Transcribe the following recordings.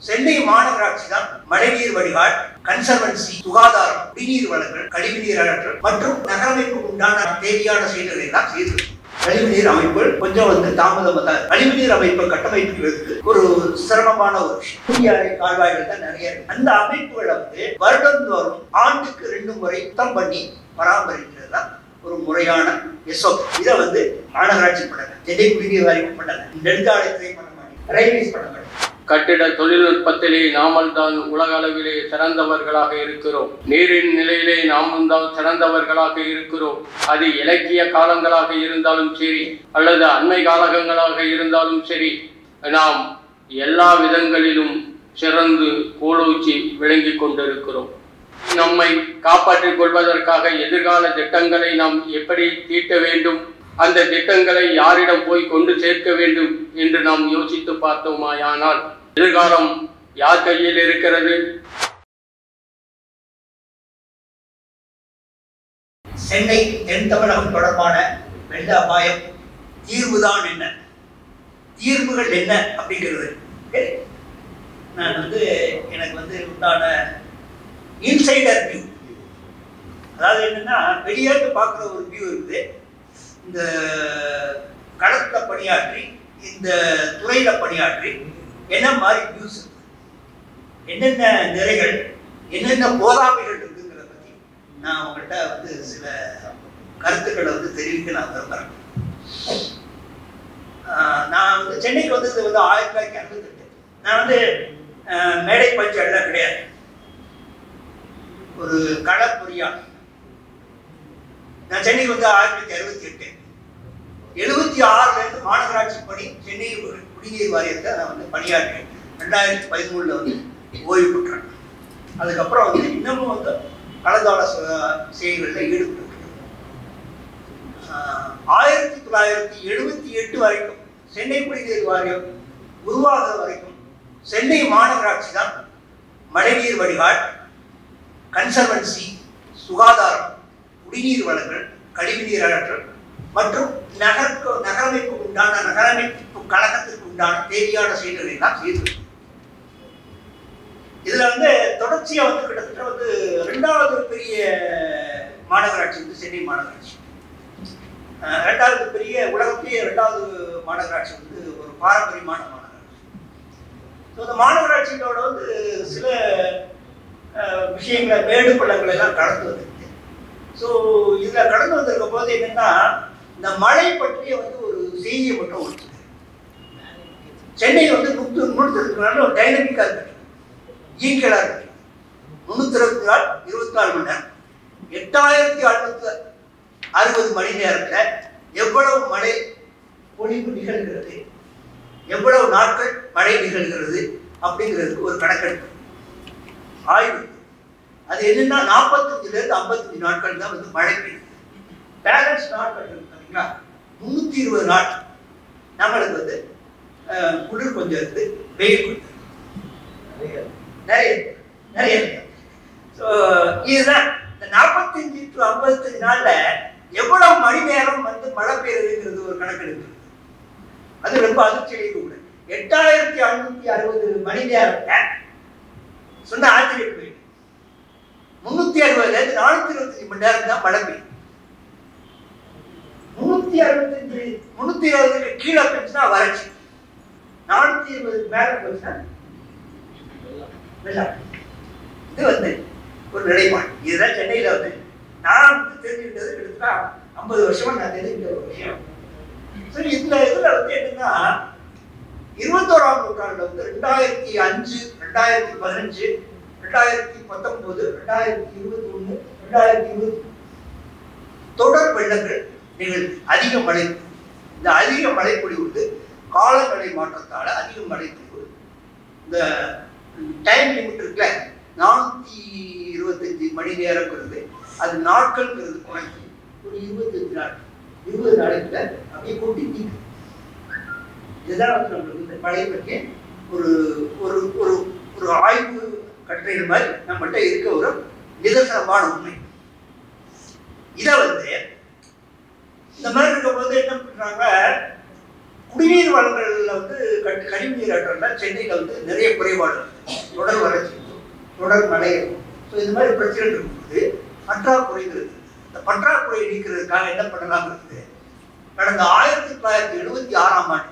சென்னை மாநகராட்சி தான் மழைநீர் வடிகால் கன்சர்வன்சி சுகாதாரம் குடிநீர் வழங்கல் கழிவுநீர் அகற்றல் மற்றும் நகரமைப்பு உண்டான தேவையான செயல்களை எல்லாம் செய்து கழிவுநீர் அமைப்புகள் கொஞ்சம் வந்து தாமதமாக தான் கழிவுநீர் அமைப்பை கட்டமைப்புகளுக்கு ஒரு சிரமமான ஒரு விஷயம் குடியாறை கால்வாய்கள் தான் நிறைய இருக்கு. அந்த அமைப்புகளை வந்து வருடந்தோறும் ஆண்டுக்கு ரெண்டு முறை சுத்தம் பண்ணி பராமரிக்கிறது தான் ஒரு முறையான எஸ்ஓபி இதை வந்து மாநகராட்சி பண்ணல சென்னை குடிநீர் வாரியம் பண்ணல நெடுஞ்சாலைத்துறை பண்ண மாட்டேன் ரயில்வேஸ் பண்ண மாட்டேன் கட்டிட தொழில்நுட்பத்திலே நாமல் தான் உலக அளவிலே சிறந்தவர்களாக இருக்கிறோம் நீரின் நிலையிலே நாமும் தான் சிறந்தவர்களாக இருக்கிறோம் அது இலக்கிய காலங்களாக இருந்தாலும் சரி அல்லது அண்மை காலகங்களாக இருந்தாலும் சரி நாம் எல்லா விதங்களிலும் சிறந்து கோலூச்சி விளங்கிக் கொண்டிருக்கிறோம் நம்மை காப்பாற்றிக் கொள்வதற்காக எதிர்கால திட்டங்களை நாம் எப்படி தீட்ட வேண்டும் அந்த திட்டங்களை யாரிடம் போய் கொண்டு சேர்க்க வேண்டும் என்று நாம் யோசித்து பார்த்தோமாயானால் எதிர்காலம் யார் கையில் இருக்கிறது சென்னை தென் தமிழகம் தொடர்பான வெள்ள அபாயம் தீர்வுதான் என்ன தீர்வுகள் என்ன அப்படிங்கிறது Okay? நான் வந்து எனக்கு வந்து உண்டான இன்சைடர் வியூ அதாவது என்னன்னா வெளியேந்து பார்க்குற ஒரு வியூ இருக்குது இந்த களத்துல பணியாற்றி இந்த துறையில பணியாற்றி என்ன மாதிரி வியூஸ் என்னென்ன நிறைகள் என்னென்ன போதாமைகள் இருக்குங்கிறத பத்தி நான் உங்கள்கிட்ட வந்து சில கருத்துக்களை வந்து தெரிவிக்க நான் விரும்புகிறேன் ஆஹ் நான் வந்து சென்னைக்கு வந்தது வந்து ஆயிரத்தி தொள்ளாயிரத்தி அறுபத்தெட்டு நான் வந்து ஆஹ் மேடை பயிற்சி எல்லாம் கிடையாது ஒரு கள பொறியாளர் நான் சென்னைக்கு வந்து ஆயிரத்தி தொள்ளாயிரத்தி அறுபத்தி எட்டு எழுபத்தி ஆறுல இருந்து மாநகராட்சி பணி சென்னை குடிநீர் வாரியத்தை நான் வந்து பணியாற்றேன் ரெண்டாயிரத்தி பதிமூணுல வந்து ஓய்வு பெற்றேன் அதுக்கப்புறம் வந்து இன்னமும் வந்து களதாள செயல்களில் ஈடுபட்டு ஆயிரத்தி தொள்ளாயிரத்தி எழுபத்தி எட்டு வரைக்கும் சென்னை குடிநீர் வாரியம் உருவாகிற வரைக்கும் சென்னை மாநகராட்சி தான் மழைநீர் வடிகால் கன்சர்வன்சி சுகாதாரம் குடிநீர் வழங்கல் கழிவுநீர் அகற்றல் மற்றும் நகர்க்கு நகரமைப்பு உண்டான நகரமைப்பு கழகத்திற்கு உண்டான தேவையான செயல்களை எல்லாம் செய்து இதுல வந்து தொடர்ச்சியா வந்து கிட்டத்தட்ட வந்து ரெண்டாவது பெரிய மாநகராட்சி வந்து சென்னை மாநகராட்சி அஹ் ரெண்டாவது பெரிய உலகத்திலேயே ரெண்டாவது மாநகராட்சி வந்து ஒரு பாரம்பரியமான மாநகராட்சி ஸோ இந்த மாநகராட்சிகளோட வந்து சில அஹ், விஷயங்களை மேடு பள்ளங்களை எல்லாம் கடந்து வந்திருக்கு ஸோ இதில் கடந்து வந்திருக்க போது என்னன்னா இந்த மழை பற்றிய வந்து ஒரு செய்தியை மட்டும் ஒழிச்சு சென்னை வந்து நுத்து நுணுத்துறதுனால ஒரு டைனமிக்காக இருக்கு இயற்கையாக இருக்கு முந்நூற்றி இருபத்தி நாள் இருபத்தி நாலு மணி நேரம் எட்டாயிரத்தி அறுநூத்தி அறுபது மணி நேரத்தில் எவ்வளவு மழை பொழிவு நிகழ்கிறது எவ்வளவு நாட்கள் மழை நிகழ்கிறது அப்படிங்கிறதுக்கு ஒரு கணக்கெடுப்பு ஆய்வு அது என்னன்னா நாற்பத்தஞ்சுல இருந்து ஐம்பத்தஞ்சு நாட்கள் தான் வந்து மழை பெய்யுது பேலன்ஸ் நாட்கள் இருக்கு பார்த்தீங்களா முந்நூற்றி இருபது நாள் நம்மளுக்கு வந்து அஹ், குளிர் கொஞ்சம் இருந்து வெயில் கொஞ்சம் இருக்கு. நிறைய இருக்கு. நிறைய இருக்கு ஸோ இதுதான் இந்த நாற்பத்தஞ்சு டு ஐம்பத்தஞ்சு நாள்ல எவ்வளவு மணி நேரம் வந்து மழை பெய்யுதுங்கிறது ஒரு கணக்கெடுப்பு அது ரொம்ப அதிர்ச்சி அளிக்கக்கூடாது எட்டாயிரத்தி ஐநூத்தி அறுபது மணி நேரத்தை சொன்ன ஆச்சரியம் போயிட்டு முன்னூத்தி அறுபதுல இருந்து நானூத்தி இருபத்தஞ்சு மணி நேரம் தான் மழை பெய்யும் முன்னூத்தி அறுபத்தஞ்சு முன்னூத்தி இருபதுக்கு கீழே போச்சுன்னா வறட்சி நானூத்தி இருபது மேல போச்சுன்னா வெள்ளம் இது வந்து ஒரு நிலைப்பாடு இதுதான் சென்னையில வந்து நான் வந்து தெரிஞ்சுக்கிட்டது கிட்டத்தட்ட ஐம்பது வருஷமா நான் தெரிஞ்சுக்கிட்ட ஒரு விஷயம் சரி இந்த இதுல வந்து என்னன்னா இருபத்தோராம் நூற்றாண்டுல வந்து ரெண்டாயிரத்தி அஞ்சு ரெண்டாயிரத்தி பதினஞ்சு ரெண்டாயிரத்தி பத்தொன்பது ரெண்டாயிரத்தி இருபத்தி ஒண்ணு ரெண்டாயிரத்தி இருபத்தி தொடர் வெள்ளங்கள் நிகழ்வு அதிக மழை இந்த அதிக மழைப்பொழிவு வந்து காலநிலை மாற்றத்தால அதிக மழைப்பொழிவு இந்த டைம் லிமிட் இருக்குல்ல நானூற்றி இருபத்தஞ்சி மணி நேரங்கிறது அது நாட்கள்ங்கிறது குறைஞ்சி ஒரு இருபத்தஞ்சு நாள் இருபது நாளைக்குள்ள அப்படியே கொட்டி தீக்கு இதுதான் வந்து நம்மளுக்கு இந்த மழை பற்றிய ஒரு ஒரு ஒரு ஒரு ஆய்வு கட்டுரைகள் மாதிரி நம்மகிட்ட இருக்க ஒரு நிதர்சனமான உண்மை இதை வந்து இந்த மாதிரி இருக்கும்போது என்ன பண்றாங்க குடிநீர் வளங்கள்ல வந்து கட்- கழிவுநீர் ஆற்றல்ல சென்னையில் வந்து நிறைய குறைபாடு இருக்கு. தொடர் வறட்சி இருக்கும், தொடர் மழை இருக்கும் ஸோ இந்த மாதிரி பிரச்சனைகள் இருக்கும்போது பற்றாக்குறைகள் இருக்குது இந்த பற்றாக்குறை நீக்கிறதுக்காக என்ன பண்ணலாம் இருக்குது கடந்த ஆயிரத்தி தொள்ளாயிரத்தி எழுபத்தி ஆறாம் ஆண்டு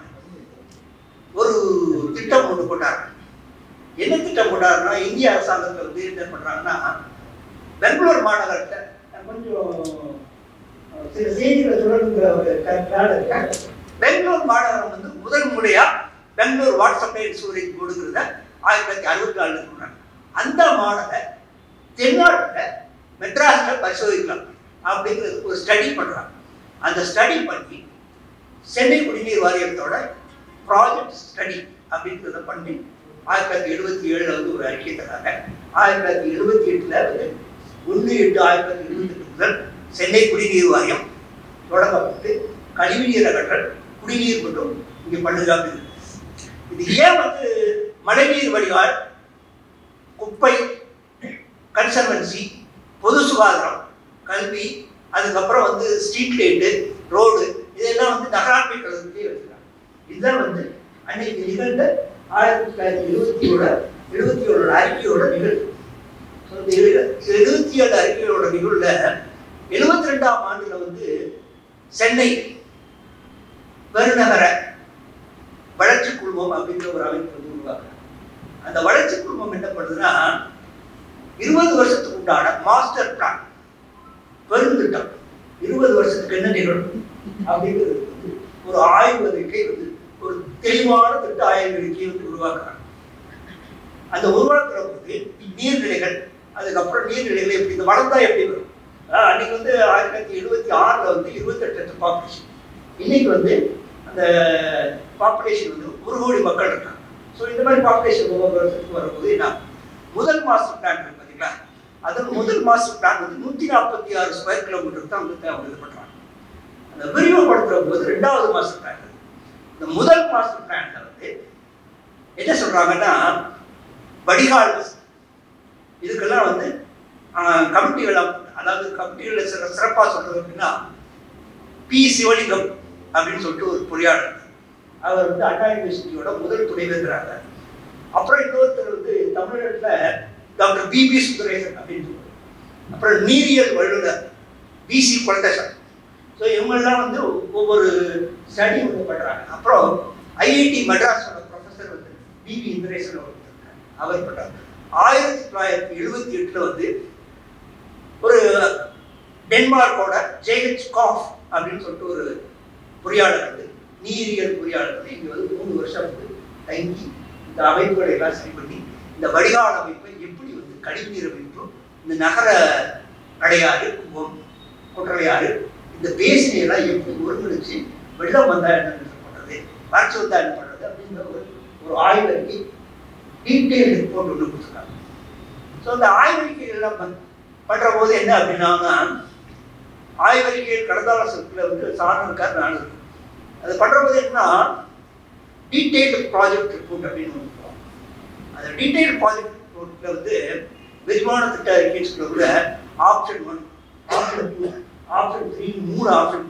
ஒரு திட்டம் ஒன்று போட்டாங்க என்ன திட்டம் போட்டாருன்னா இந்திய அரசாங்கத்தை வந்து என்ன பண்றாங்கன்னா பெங்களூர் மாநகரத்தை நான் கொஞ்சம் அஹ், சில செய்திகளை சொல்லணுங்கிற ஒரு கருத்தால இருக்கேன் பெங்களூர் மாநகரம் வந்து முதல் முறையா பெங்களூர் வாட்ஸ்அப் சூரியன் கொடுக்கிறத ஆயிரத்தி தொள்ளாயிரத்தி அறுபத்தி நாலுல சொன்னாங்க அந்த மாடலை தென்னாட்டில் மெட்ராஸ்ல பரிசோதிக்கலாம் அப்படிங்கிறது ஒரு ஸ்டடி பண்றாங்க அந்த ஸ்டடி பண்ணி சென்னை குடிநீர் வாரியத்தோட ப்ராஜெக்ட் ஸ்டடி அப்படிங்கிறத பண்ணி ஆயிரத்தி தொள்ளாயிரத்தி எழுபத்தி ஏழுல வந்து ஒரு அறிக்கை தராங்க ஆயிரத்தி தொள்ளாயிரத்தி எழுபத்தி எட்டுல வந்து ஒன்று எட்டு ஆயிரத்தி தொள்ளாயிரத்தி எழுபத்தி எட்டு முதல் சென்னை குடிநீர் வாரியம் தொடங்கப்பட்டு கழிவுநீர் அகற்றல் குடிநீர் மட்டும் இங்கே பண்ணுறாங்க இது ஏன் வந்து மழைநீர் வடிகால் குப்பை கன்சர்வன்சி பொது சுகாதாரம் கல்வி அதுக்கப்புறம் வந்து ஸ்ட்ரீட் லைட்டு ரோடு இதெல்லாம் வந்து நகராட்சி கழகத்திலே வச்சுருக்காங்க இதுதான் வந்து அன்னைக்கு நிகழ்ந்த ஆயிரத்தி தொள்ளாயிரத்தி எழுபத்தி ஏழு எழுபத்தி ஏழோட அறிக்கையோட நிகழ்வு So, இந்த எழு- எழுபத்தி ஏழு அறிக்கையோட நிகழ்வுல எழுபத்தி ரெண்டாம் ஆண்டுல வந்து சென்னை பெருநகர வளர்ச்சி குழுமம் அப்படிங்கிற ஒரு அமைப்பு வந்து உருவாக்குறாங்க அந்த வளர்ச்சி குழுமம் என்ன பண்ணுதுன்னா இருபது வருஷத்துக்கு உண்டான மாஸ்டர் பிளான் பெருந்திட்டம் இருபது வருஷத்துக்கு என்ன நிகழும் அப்படிங்கிறது வந்து ஒரு ஆய்வு அறிக்கை வந்து ஒரு தெளிவான திட்ட ஆய்வு அறிக்கையை வந்து உருவாக்குறாங்க அந்த உருவாக்குற போது நீர்நிலைகள் அதுக்கப்புறம் நீர்நிலைகள் எப்படி இந்த வளர்ந்தா எப்படி வரும் அஹ் அன்னைக்கு வந்து ஆயிரத்தி தொள்ளாயிரத்தி எழுபத்தி ஆறுல வந்து இருபத்தெட்டு லட்சம் பாப்புலேஷன் இன்னைக்கு வந்து அந்த பாப்புலேஷன் வந்து ஒரு கோடி மக்கள் இருக்காங்க ஸோ இந்த மாதிரி பாப்புலேஷன் ஒவ்வொரு வருஷத்துக்கு வரும்போது என்ன ஆகும்? முதல் மாஸ்டர் பிளான் இருக்கு பார்த்தீங்களா அதன் முதல் மாஸ்டர் பிளான் வந்து நூற்றி நாற்பத்தி ஆறு ஸ்கொயர் கிலோமீட்டர் தான் வந்து அவங்க இது பண்ணுறாங்க அந்த விரிவுபடுத்துற போது ரெண்டாவது மாஸ்டர் பிளான் இந்த முதல் மாஸ்டர் பிளான்ல வந்து என்ன சொல்றாங்கன்னா வடிகால் வசதி. இதுக்கெல்லாம் வந்து கமிட்டிகள் அதாவது கமிட்டிகளை சிற சிறப்பாக சொல்றது அப்படின்னா பி சிவலிங்கம் அப்படின்னு சொல்லிட்டு ஒரு பொறியாளர் இருந்தார். அவர் வந்து அண்ணா யூனிவர்சிட்டியோட முதல் துணைவேந்தராக அப்புறம் இன்னொருத்தர் வந்து தமிழ்நாட்டில் டாக்டர் பிபி சுந்தரேசன் அப்படின்னு சொல்லுவார் அப்புறம் நீரியல் வல்லுநர் பிசி குழந்தைசாமி ஸோ இவங்கெல்லாம் வந்து ஒவ்வொரு ஸ்டடி வந்து பண்ணுறாங்க அப்புறம் ஐஐடி மெட்ராஸோட ப்ரொஃபஸர் வந்து பிபி இந்திரேசன் அவர் இருக்காங்க. அவர் பண்ணுறாங்க ஆயிரத்தி தொள்ளாயிரத்தி எழுபத்தி எட்டில் வந்து ஒரு டென்மார்க்கோட ஜேஹெச் காஃப் அப்படின்னு சொல்லிட்டு ஒரு பொறியாளர் வந்து நீரியல் பொறியாளர் வந்து இங்கே வந்து மூணு வருஷம் வந்து தங்கி இந்த அமைப்புகளை எல்லாம் சரி பண்ணி இந்த வடிகால் அமைப்பை எப்படி வந்து கழிவுநீர் அமைப்பு இந்த நகர அடையாறு கும்பம் குற்றலையாறு இந்த பேசினை எல்லாம் எப்படி ஒருங்கிணைச்சு வெள்ளம் வந்தா என்ன பண்றது வறட்சி வந்தா என்ன பண்றது அப்படிங்கிற ஒரு ஒரு ஆய்வறிக்கை டீட்டெயில் ரிப்போர்ட் ஒன்று கொடுத்துருக்காங்க ஸோ அந்த ஆய்வறிக்கைகள் எல்லாம் பண்- பண்ற போது என்ன அப்படின்னா ஆய்வறிக்கைகள் கடந்தால சொற்களை வந்து சாரணம் இருக்கார் நான் இருக்கேன் அது பண்ற போது என்னன்னா டீட்டெயில்டு ப்ராஜெக்ட் ரிப்போர்ட் அப்படின்னு ஒன்று இருக்கும். அந்த டீட்டெயில் ப்ராஜெக்ட் ரிப்போர்ட்ல வந்து விரிவான திட்ட அறிக்கைன்னு சொல்ல கூட option one option two option three மூணு ஆப்ஷன்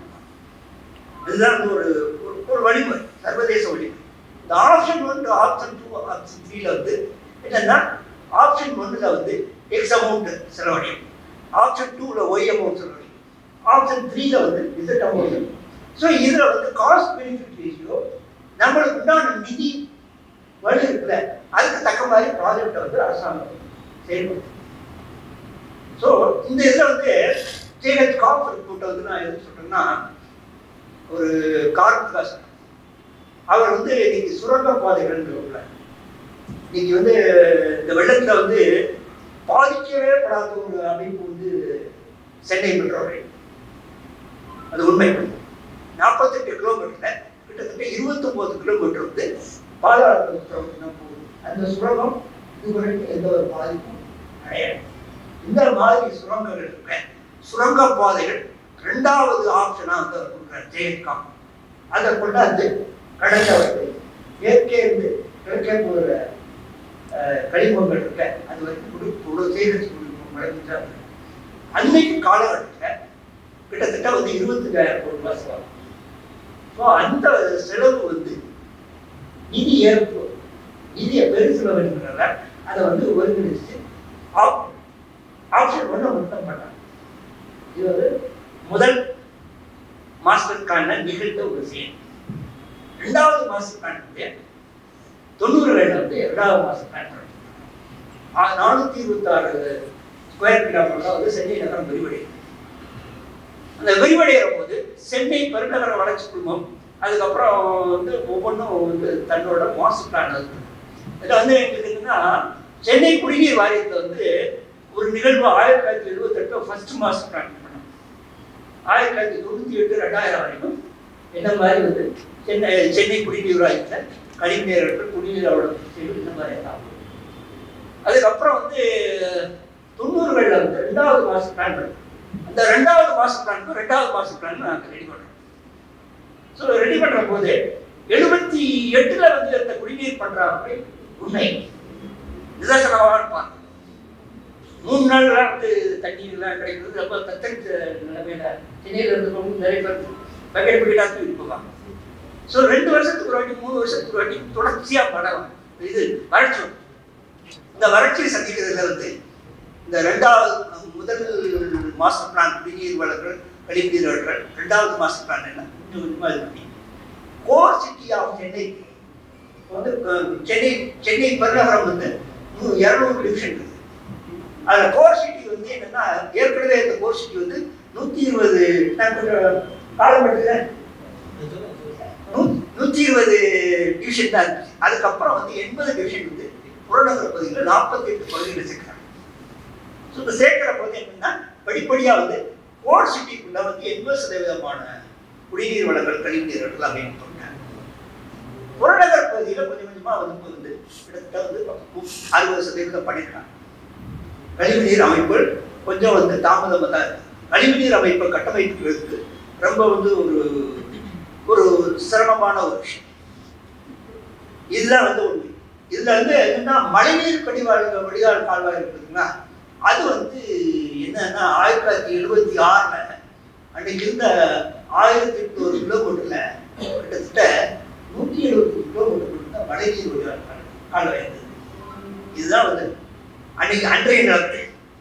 இதுதான் வந்து ஒரு ஒரு- ஒரு வழிமுறை சர்வதேச வழிமுறை இந்த option one option two option த்ரீல வந்து என்னன்னா ஆப்ஷன் ஒன்னுல வந்து எக்ஸ் அமௌண்ட் செலவழியும் ஆப்ஷன் டூல ஒய் அமௌண்ட் செலவழியும் ஆப்ஷன் த்ரீல வந்து இசட் அமௌண்ட் ஸோ இதுல வந்து காஸ்ட் பெனிஃபிட் ரேஷியோ நம்மளுக்கு உண்டான நிதி வழி இருக்குல்ல அதுக்கு தக்க மாதிரி ப்ராஜெக்டை வந்து அரசாங்கம் செயல்படுத்தும் ஸோ இந்த இதில் வந்து ஜேஹெச் காஃப் ரிப்போர்ட்டை வந்து நான் எது சொல்றேன்னா ஒரு கார்த்திகாசன் அவர் வந்து இன்னைக்கு சுரங்க பாதைகள் இன்னைக்கு வந்து இந்த வெள்ளத்துல வந்து பாதிக்கவே படாத ஒரு அமைப்பு வந்து சென்னை மெட்ரோ ரயில் அது உண்மை நாற்பத்தெட்டு கிலோமீட்டர்ல கிட்டத்தட்ட இருபத்தொன்பது கிலோமீட்டர் வந்து பாதாள சுரங்கம் போகுது அந்த சுரங்கம் இதுவரைக்கும் எந்த ஒரு பாதிப்பும் கிடையாது இந்த மாதிரி சுரங்கங்கள் இருக்க சுரங்க பாதைகள் ரெண்டாவது ஆப்ஷனா வந்து அவர் கொடுக்குறார் ஜெயகாம் அதை கொண்டாந்து கடல்ல வந்து மேற்கே இருந்து கிழக்கே போகிற கழிமுகங்கள் இருக்க அது வரைக்கும் குடி கூட சேகரிச்சு கொடுக்கும் வழங்கிட்டாங்க அன்னைக்கு காலகட்டத்தில் கிட்டத்தட்ட வந்து இருபத்தஞ்சாயிரம் கோடி ரூபாய் செலவு ஸோ அந்த செலவு வந்து நிதி ஏற்பு நிதியை பெருசில் வேணுங்கிறத அதை வந்து ஒருங்கிணைச்சு ஆப் ஆப்ஷன் ஒன்று மட்டும் பண்ணாங்க இது வந்து முதல் மாஸ்டருக்கான நிகழ்ந்த ஒரு செயல் ரெண்டாவது மாஸ்டர் பிளான் வந்து தொண்ணூறுகளில் வந்து இரண்டாவது மாஸ்டர் பிளான் பண்ணாங்க நானூற்றி இருபத்தாறு ஸ்கொயர் கிலோமீட்டர் வந்து சென்னை நகரம் விரிவடையும் அந்த விரிவடைகிற போது சென்னை பெருநகர வளர்ச்சி குழுமம் அதுக்கப்புறம் வந்து ஒவ்வொன்றும் வந்து தன்னோட மாஸ்டர் பிளான் இருக்கு இதில் வந்து எங்களுக்கு என்னன்னா சென்னை குடிநீர் வாரியத்தில் வந்து ஒரு நிகழ்வு ஆயிரத்தி தொள்ளாயிரத்தி எழுபத்தெட்டு ஃபர்ஸ்ட் மாஸ்டர் பிளான் பண்ணோம் ஆயிரத்தி தொள்ளாயிரத்தி தொண்ணூற்றி எட்டு ரெண்டாயிரம் வரைக்கும் என்ன மாதிரி வந்து சென்னை சென்னை குடிநீர் வாரியத்தில் கழிவுநீர்கள் குடிநீர் அவ்வளோ இந்த மாதிரி எல்லாம் அதுக்கப்புறம் வந்து தொண்ணூறுகளில் வந்து ரெண்டாவது மாஸ்டர் பிளான் பண்ணோம் அந்த ரெண்டாவது மாஸ்டர் பிளானுக்கும் ரெண்டாவது மாஸ்டர் பிளான் நாங்கள் ரெடி பண்ணுறோம் ஸோ ரெடி பண்ணுற போது எழுபத்தி எட்டுல வந்து அந்த குடிநீர் பற்றாக்குறை உண்மை நிதர்சனமாக இருப்பாங்க மூணு நாள்ல வந்து தண்ணீர் எல்லாம் கிடைக்கிறது ரொம்ப தத்தளித்த நிலைமையில சென்னையில இருந்து நிறைய பேர் பக்கெட் பக்கெட்டாக தூக்கிட்டு போவாங்க ஸோ ரெண்டு வருஷத்துக்கு ஒரு வாட்டி மூணு வருஷத்துக்கு ஒரு வாட்டி தொடர்ச்சியா மழை இது வறட்சி வரும். இந்த வறட்சியை சந்திக்கிறதுல வந்து இந்த ரெண்டாவது முதல் மாஸ்டர் பிளான் குடிநீர் வளங்கள் கழிவுநீர் வளங்கள் ரெண்டாவது மாஸ்டர் பிளான் என்ன கொஞ்சம் கொஞ்சமா இது பண்ணி கோர் சிட்டி ஆஃப் சென்னை இப்போ வந்து அஹ், சென்னை சென்னை பெருநகரம் வந்து இரநூறு டிவிஷன் இருக்குது அதில் கோர் சிட்டி வந்து என்னன்னா ஏற்கனவே இந்த கோர் சிட்டி வந்து நூற்றி இருபது நான் கொஞ்சம் காலப்பட்டது நூற்றி இருபது டிவிஷன் தான் இருந்துச்சு அதுக்கப்புறம் வந்து எண்பது டிவிஷன் வந்து புறநகர் பகுதியில் நாற்பத்தி எட்டு பகுதியில் சேர்க்குறாங்க ஸோ இந்த சேர்க்கிற போது என்னன்னா படிப்படியாக வந்து கோர் சிட்டிக்குள்ள வந்து எண்பது சதவீதமான குடிநீர் வளங்கள் கழிவுநீர் வளங்கள் அமைப்பு பண்ணாங்க புறநகர் பகுதியில் கொஞ்சம் கொஞ்சமாக வந்து இப்ப வந்து கிட்டத்தட்ட வந்து அறுபது சதவீதம் பண்ணிருக்காங்க கழிவுநீர் அமைப்புகள் கொஞ்சம் வந்து தாமதமாக தான் இருக்கு கழிவுநீர் அமைப்பை கட்டமைப்புகளுக்கு ரொம்ப வந்து ஒரு ஒரு சிரமமான ஒரு விஷயம் இதுதான் வந்து உண்மை இதுல வந்து என்னன்னா மழைநீர் கடிவாள் வடிகால் கால்வாய் இருக்குதுங்களா அது வந்து என்னன்னா ஆயிரத்தி தொள்ளாயிரத்தி எழுபத்தி ஆறுல அன்னைக்கு இருந்த ஆயிரத்தி எட்நூறு கிலோமீட்டர்ல கிட்டத்தட்ட நூற்றி எழுபத்தி கிலோமீட்டர் தான் மழைநீர் வடிகால் கால்- கால்வாய் இருந்தது இதுதான் வந்து அன்னைக்கு அன்றைய நிலத்தை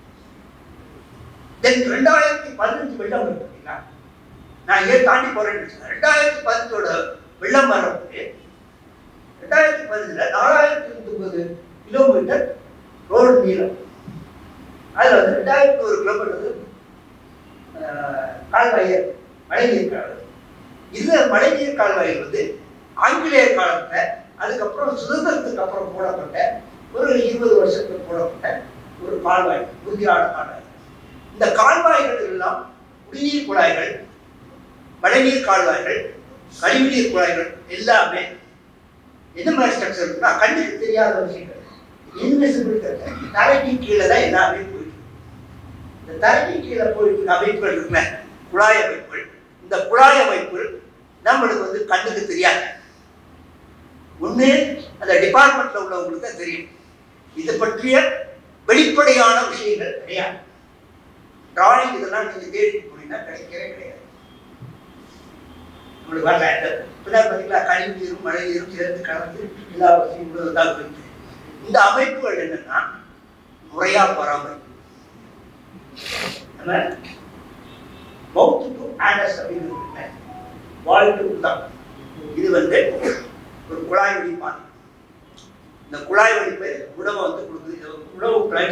தென் ரெண்டாயிரத்தி பதினஞ்சு வெள்ளம் வருது பார்த்தீங்களா நான் ஏன் தாண்டி போறேன்னு வச்சுக்கோங்க. ரெண்டாயிரத்தி பதினஞ்சோட வெள்ளம் வரப்போது ரெண்டாயிரத்தி பதினஞ்சுல நாலாயிரத்தி முப்பது கிலோமீட்டர் ரோடு நீளம் அதுல வந்து ரெண்டாயிரத்தி ஒரு கிலோமீட்டர் கால்வாய் மழைநீர் கால்வாய் இந்த மழைநீர் கால்வாய் வந்து ஆங்கிலேயர் காலத்துல அதுக்கப்புறம் சுதந்திரத்துக்கு அப்புறம் போடப்பட்ட ஒரு இருபது வருஷத்துக்கு போடப்பட்ட ஒரு கால்வாய் உறுதியான கால்வாய் இந்த கால்வாய்கள் எல்லாம் குடிநீர் குழாய்கள் மழைநீர் கால்வாய்கள் கழிவுநீர் குழாய்கள் எல்லாமே என்ன மாதிரி ஸ்ட்ரக்சர் இருக்குன்னா கண்ணுக்கு தெரியாத விஷயங்கள் இன்விசிபிள் தரைக்கு கீழே தான் எல்லாமே போயிட்டு இருக்கு. இந்த தரைக்கு கீழே போயிட்டு இருக்க அமைப்புகள் இருக்குல்ல குழாய் அமைப்புகள் இந்த குழாய் அமைப்புகள் நம்மளுக்கு வந்து கண்ணுக்கு தெரியாது ஒண்ணு அந்த டிபார்ட்மெண்ட்ல உள்ளவங்களுக்கு தான் தெரியும் இது பற்றிய வெளிப்படையான விஷயங்கள் கிடையாது டிராயிங் இதெல்லாம் நீங்க தேடிட்டு போனீங்கன்னா கிடைக்கவே கிடையாது உங்களுக்கு வரல இப்பதான் பார்த்தீங்களா கழிவு நீரும் மழை நீரும் சேர்ந்து கலந்து எல்லா விஷயங்களும் தான் இருக்கு இந்த அமைப்புகள் என்னன்னா முறையா பராமரிப்பு நம்ம மவுத் டு ஆனஸ் அப்படின்னு இருக்குல்ல வால் டு தான் இது வந்து ஒரு குழாய் வழி பாதை இந்த குழாய் வழிப்பு உணவை வந்து கொடுக்குது இது உணவு குழாய்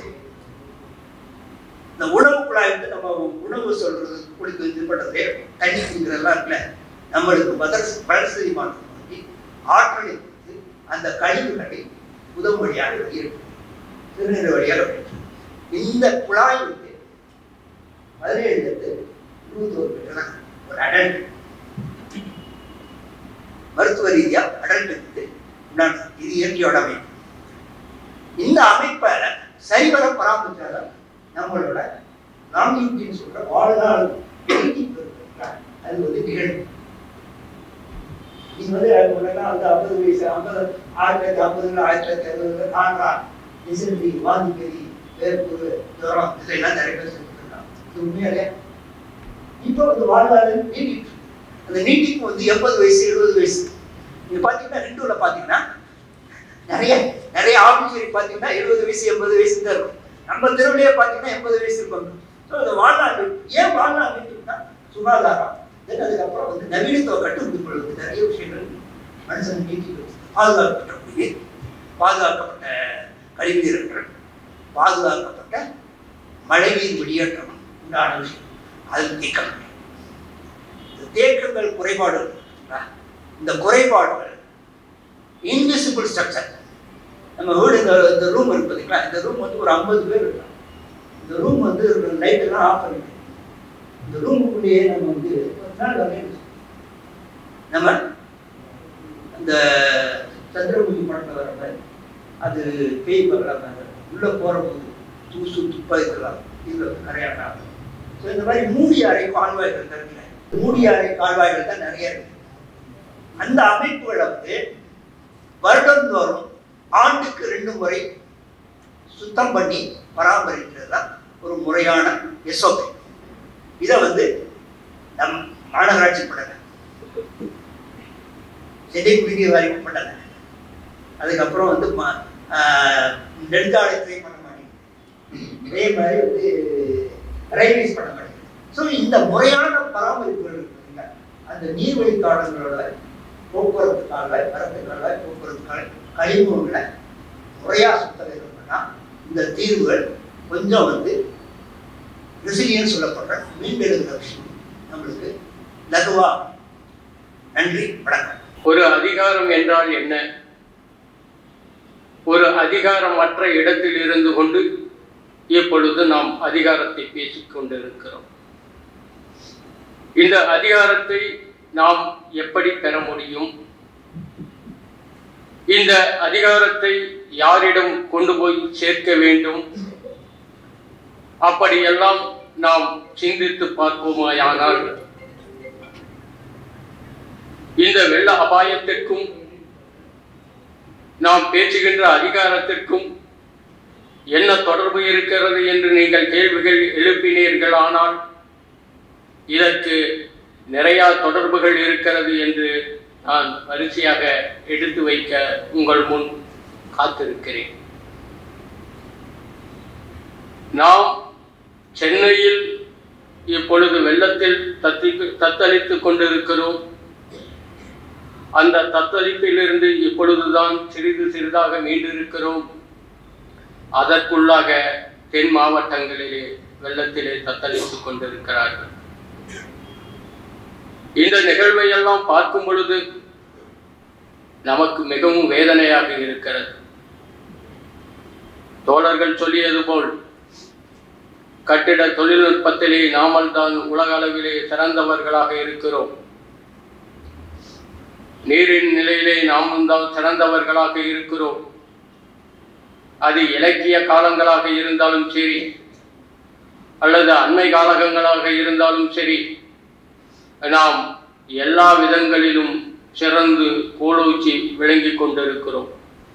இந்த உணவு குழாய் வந்து நம்ம உணவு சொல்றது குடிக்க இது பண்றது தண்ணி குடிக்கிறதெல்லாம் இருக்குல்ல நம்மளுக்கு வளர்ச்சி வளர்ச்சி மாற்றம் பண்ணி ஆற்றலை கொடுத்து அந்த கழிவுகளை உதவு வழியாக வெளியேற்றும் சிறுநீர் வழியாக வெளியேற்றும். இந்த குழாய் வந்து பதினேழுலேருந்து இருபத்தோரு மீட்டர் தான் ஒரு அடல்ட் மருத்துவ ரீதியா அடல்ட்டுக்கு உண்டானது இது இயற்கையோட அமைப்பு இந்த அமைப்பை சரிவர பராமரிச்சாதான் நம்மளோட நான்கின்னு சொல்ற வாழ்நாள் நீட்டிப்பு இருக்குல்ல, அது வந்து நிகழும் நீங்க வந்து அது முன்னெல்லாம் வந்து ஐம்பது வயசு ஐம்பது ஆயிரத்தி தொள்ளாயிரத்தி ஐம்பதுல ஆயிரத்தி தொள்ளாயிரத்தி அறுபதுல காண்றா டிசென்ட்ரி வாந்திப்பெரி வேர்ப்புரு ஜுரம் இதெல்லாம் நிறைய பேர் செஞ்சுருக்காங்க இது உண்மையாலே இப்போ வந்து வாழ்நாள் நீட்டிட்டு இருக்கு. அந்த நீட்டிப்பு வந்து எண்பது வயசு எழுபது வயசு நீங்க பார்த்தீங்கன்னா ரெண்டுல பார்த்தீங்கன்னா நிறைய நிறைய ஆஃபீஸரி பார்த்தீங்கன்னா எழுபது வயசு எண்பது வயசு தான் இருக்கும் நம்ம தெருவிலேயே பார்த்தீங்கன்னா எண்பது வயசு இருப்பாங்க ஸோ இந்த வாழ்நாள் ஏன் வாழ்நாள் நீட்டிப்புனா சுகாதாரம் தென் அதுக்கப்புறம் வந்து நவீனத்துவ கட்டுப்படுத்திக் கொள்வது நிறைய விஷயங்கள் மனுஷன் நீட்டிப்பு பாதுகாக்கப்பட்ட பாதுகாக்கப்பட்ட கழிவு நீரங்கள் பாதுகாக்கப்பட்ட மழைநீர் வெளியேற்றம் உண்டான விஷயம் அதில் தேக்கம் இல்லை. இந்த தேக்கங்கள் குறைபாடுகள் இருக்குங்களா? இந்த குறைபாடுகள் இன்விசிபிள் ஸ்ட்ரக்சர் நம்ம வீடு இந்த இந்த ரூம் இருக்கு பார்த்தீங்களா இந்த ரூம் வந்து ஒரு ஐம்பது பேர் இருக்கலாம் இந்த ரூம் வந்து லைட் எல்லாம் ஆஃப் பண்ணிட்டு இந்த ரூமுக்குள்ளேயே நம்ம வந்து ஒரு நாள் வரையும் நம்ம அந்த சந்திரமுகி படத்தில் வர மாதிரி அது பேய் பகலாக உள்ள போற போது தூசு துப்பா இருக்கலாம் இதுல கரையாடலாம் ஸோ இந்த மாதிரி மூடிய அறை கால்வாய்கள் இருக்குல்ல மூடிய அறை கால்வாய்கள் தான் நிறைய இருக்கு அந்த அமைப்புகளை வந்து வருடந்தோறும் ஆண்டுக்கு ரெண்டு முறை சுத்தம் பண்ணி பராமரிக்கிறது தான் ஒரு முறையான எஸ்ஓபி இதை வந்து நம் மாநகராட்சி பண்ணல சென்னை குடிநீர் வாரியம் பண்ணல அதுக்கப்புறம் வந்து ம- ஆஹ் நெடுஞ்சாலைத்துறை பண்ண மாட்டேங்குது இதே மாதிரி வந்து ரயில்வேஸ் பண்ண மாட்டேங்குது ஸோ இந்த முறையான பராமரிப்புகள் இருக்குங்க அந்த நீர்வழி காலங்களோட போக்குவரத்து கால்வாய் வரத்து கால்வாய் போக்குவரத்து கால்வாய் கழிவுகளை முறையா சுத்த வேணும்னா இந்த தீர்வுகள் கொஞ்சம் வந்து ரெசிலியன் சொல்லப்படுற மீண்டெழுகிற விஷயம் நம்மளுக்கு லகுவா நன்றி வணக்கம் ஒரு அதிகாரம் என்றால் என்ன ஒரு அதிகாரமற்ற இடத்தில் இருந்து கொண்டு இப்பொழுது நாம் அதிகாரத்தை பேசிக் கொண்டிருக்கிறோம் இந்த அதிகாரத்தை நாம் எப்படி பெற முடியும் இந்த அதிகாரத்தை யாரிடம் கொண்டு போய் சேர்க்க வேண்டும் அப்படியெல்லாம் நாம் சிந்தித்து பார்ப்போமாயானால் இந்த வெள்ள அபாயத்திற்கும் நாம் பேசுகின்ற அதிகாரத்திற்கும் என்ன தொடர்பு இருக்கிறது என்று நீங்கள் கேள்விகள் எழுப்பினீர்கள் ஆனால் இதற்கு நிறைய தொடர்புகள் இருக்கிறது என்று நான் வரிசையாக எடுத்து வைக்க உங்கள் முன் காத்திருக்கிறேன் நாம் சென்னையில் இப்பொழுது வெள்ளத்தில் தத்தி தத்தளித்துக் கொண்டிருக்கிறோம் அந்த தத்தளிப்பிலிருந்து இப்பொழுதுதான் சிறிது சிறிதாக மீண்டிருக்கிறோம் அதற்குள்ளாக தென் மாவட்டங்களிலே வெள்ளத்திலே தத்தளித்துக் கொண்டிருக்கிறார்கள் இந்த நிகழ்வை எல்லாம் பார்க்கும் பொழுது நமக்கு மிகவும் வேதனையாக இருக்கிறது தோழர்கள் சொல்லியது போல் கட்டிட தொழில்நுட்பத்திலே நாமல் தான் உலக அளவிலே சிறந்தவர்களாக இருக்கிறோம் நீரின் நிலையிலே நாமும் தான் சிறந்தவர்களாக இருக்கிறோம் அது இலக்கிய காலங்களாக இருந்தாலும் சரி அல்லது அண்மை காலகங்களாக இருந்தாலும் சரி நாம் எல்லா விதங்களிலும் சிறந்து கோலோச்சி விளங்கிக் கொண்டிருக்கிறோம்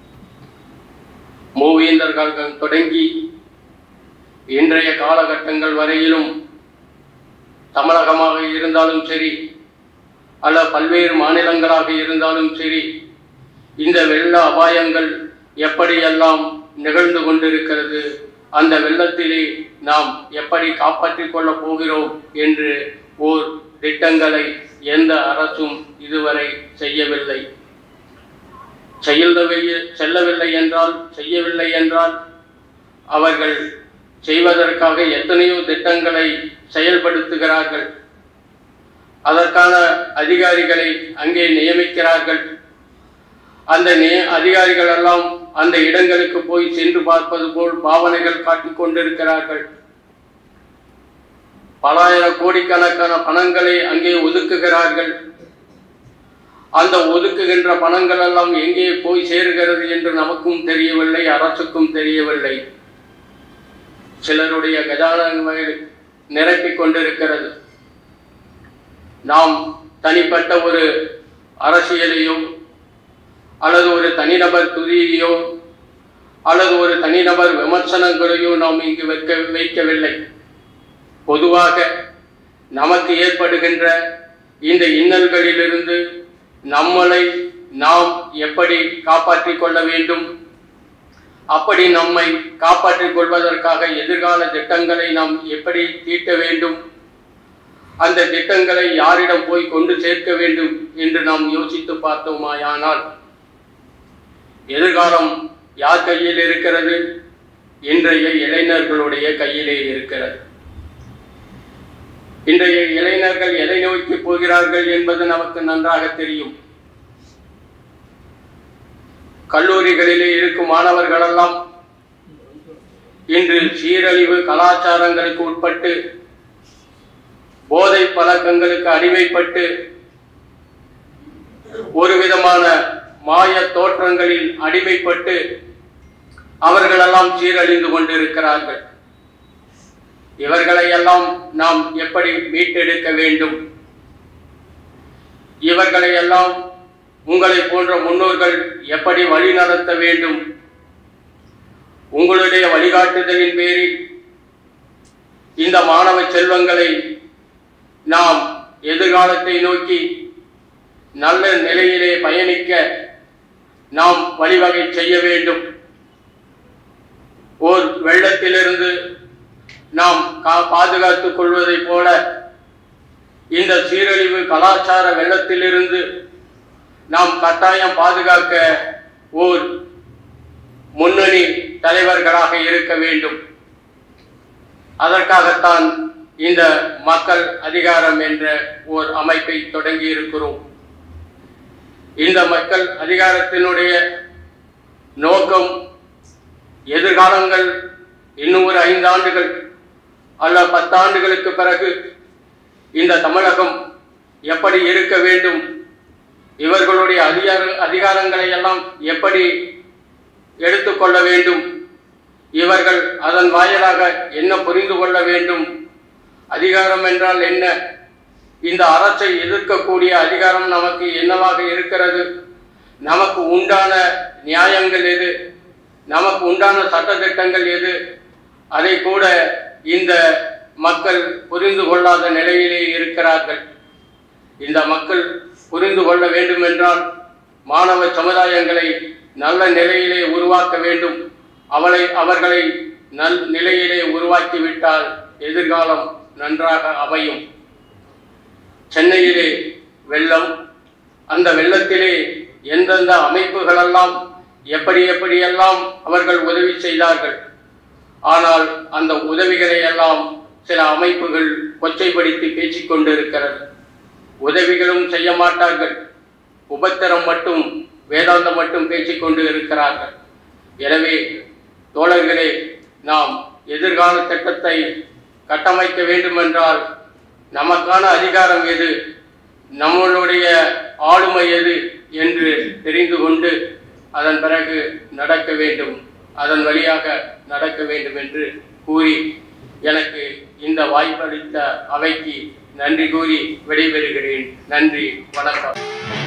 மூவேந்தர் காலம் தொடங்கி இன்றைய காலகட்டங்கள் வரையிலும் தமிழகமாக இருந்தாலும் சரி அல்ல பல்வேறு மாநிலங்களாக இருந்தாலும் சரி இந்த வெள்ள அபாயங்கள் எப்படியெல்லாம் நிகழ்ந்து கொண்டிருக்கிறது அந்த வெள்ளத்திலே நாம் எப்படி காப்பாற்றிக் கொள்ளப் போகிறோம் என்று ஓர் திட்டங்களை எந்த அரசும் இதுவரை செய்யவில்லை செய்யவில்லை செல்லவில்லை என்றால் செய்யவில்லை என்றால் அவர்கள் செய்வதற்காக எத்தனையோ திட்டங்களை செயல்படுத்துகிறார்கள் அதற்கான அதிகாரிகளை அங்கே நியமிக்கிறார்கள் அந்த நே அதிகாரிகள் எல்லாம் அந்த இடங்களுக்கு போய் சென்று பார்ப்பது போல் பாவனைகள் காட்டிக் கொண்டிருக்கிறார்கள் பலாயிரம் கோடிக்கணக்கான பணங்களை அங்கே ஒதுக்குகிறார்கள் அந்த ஒதுக்குகின்ற பணங்கள் எல்லாம் எங்கே போய் சேருகிறது என்று நமக்கும் தெரியவில்லை அரசுக்கும் தெரியவில்லை சிலருடைய கஜானங்களை நிரப்பிக் கொண்டிருக்கிறது நாம் தனிப்பட்ட ஒரு அரசியலையோ அல்லது ஒரு தனிநபர் துதியையோ அல்லது ஒரு தனிநபர் விமர்சனங்களையோ நாம் இங்கு வைக்க வைக்கவில்லை பொதுவாக நமக்கு ஏற்படுகின்ற இந்த இன்னல்களிலிருந்து நம்மளை நாம் எப்படி காப்பாற்றிக் கொள்ள வேண்டும் அப்படி நம்மை காப்பாற்றிக் கொள்வதற்காக எதிர்கால திட்டங்களை நாம் எப்படி தீட்ட வேண்டும் அந்த திட்டங்களை யாரிடம் போய் கொண்டு சேர்க்க வேண்டும் என்று நாம் யோசித்து பார்த்தோமாயானால் எதிர்காலம் யார் கையில் இருக்கிறது இன்றைய இளைஞர்களுடைய கையிலே இருக்கிறது இன்றைய இளைஞர்கள் எதை நோக்கி போகிறார்கள் என்பது நமக்கு நன்றாக தெரியும் கல்லூரிகளிலே இருக்கும் மாணவர்களெல்லாம் இன்று சீரழிவு கலாச்சாரங்களுக்கு உட்பட்டு போதை பழக்கங்களுக்கு அடிமைப்பட்டு ஒரு விதமான மாய தோற்றங்களில் அடிமைப்பட்டு அவர்களெல்லாம் சீரழிந்து கொண்டிருக்கிறார்கள் இவர்களை எல்லாம் நாம் எப்படி மீட்டெடுக்க வேண்டும் இவர்களை எல்லாம் உங்களை போன்ற முன்னோர்கள் எப்படி வழிநடத்த வேண்டும் உங்களுடைய வழிகாட்டுதலின் பேரில் இந்த மாணவ செல்வங்களை நாம் எதிர்காலத்தை நோக்கி நல்ல நிலையிலே பயணிக்க நாம் வழிவகை செய்ய வேண்டும் ஓர் வெள்ளத்திலிருந்து நாம் கா- பாதுகாத்துக் கொள்வதைப் போல இந்த சீரழிவு கலாச்சார வெள்ளத்திலிருந்து நாம் கட்டாயம் பாதுகாக்க ஓர் முன்னணி தலைவர்களாக இருக்க வேண்டும் அதற்காகத்தான் இந்த மக்கள் அதிகாரம் என்ற ஓர் அமைப்பை தொடங்கி இருக்கிறோம் இந்த மக்கள் அதிகாரத்தினுடைய நோக்கம் எதிர்காலங்கள் இன்னும் ஒரு ஐந்து ஆண்டுகள் அல்ல பத்தாண்டுகளுக்கு பிறகு இந்த தமிழகம் எப்படி இருக்க வேண்டும் இவர்களுடைய அதிகார அதிகாரங்களை எல்லாம் எப்படி எடுத்துக்கொள்ள வேண்டும் இவர்கள் அதன் வாயிலாக என்ன புரிந்து கொள்ள வேண்டும் அதிகாரம் என்றால் என்ன இந்த அரசை எதிர்க்கக்கூடிய அதிகாரம் நமக்கு என்னவாக இருக்கிறது நமக்கு உண்டான நியாயங்கள் எது நமக்கு உண்டான சட்டத்திட்டங்கள் எது அதை கூட இந்த மக்கள் புரிந்து கொள்ளாத நிலையிலே இருக்கிறார்கள் இந்த மக்கள் புரிந்து கொள்ள வேண்டும் என்றால் மாணவ சமுதாயங்களை நல்ல நிலையிலே உருவாக்க வேண்டும் அவளை அவர்களை நல் நிலையிலே உருவாக்கிவிட்டால் எதிர்காலம் நன்றாக அமையும் சென்னையிலே வெள்ளம் அந்த வெள்ளத்திலே எந்தெந்த அமைப்புகளெல்லாம் எப்படி எப்படியெல்லாம் அவர்கள் உதவி செய்தார்கள் ஆனால் அந்த உதவிகளை எல்லாம் சில அமைப்புகள் கொச்சைப்படுத்தி பேசிக் கொண்டிருக்கிறது உதவிகளும் செய்ய மாட்டார்கள் உபத்திரம் மட்டும் வேதாந்தம் மட்டும் பேசிக் கொண்டு இருக்கிறார்கள் எனவே தோழர்களே நாம் எதிர்கால திட்டத்தை கட்டமைக்க வேண்டுமென்றால் நமக்கான அதிகாரம் எது நம்மளுடைய ஆளுமை எது என்று தெரிந்து கொண்டு அதன் பிறகு நடக்க வேண்டும் அதன் வழியாக நடக்க வேண்டும் என்று கூறி எனக்கு இந்த வாய்ப்பளித்த அவைக்கு நன்றி கூறி விடைபெறுகிறேன் நன்றி வணக்கம்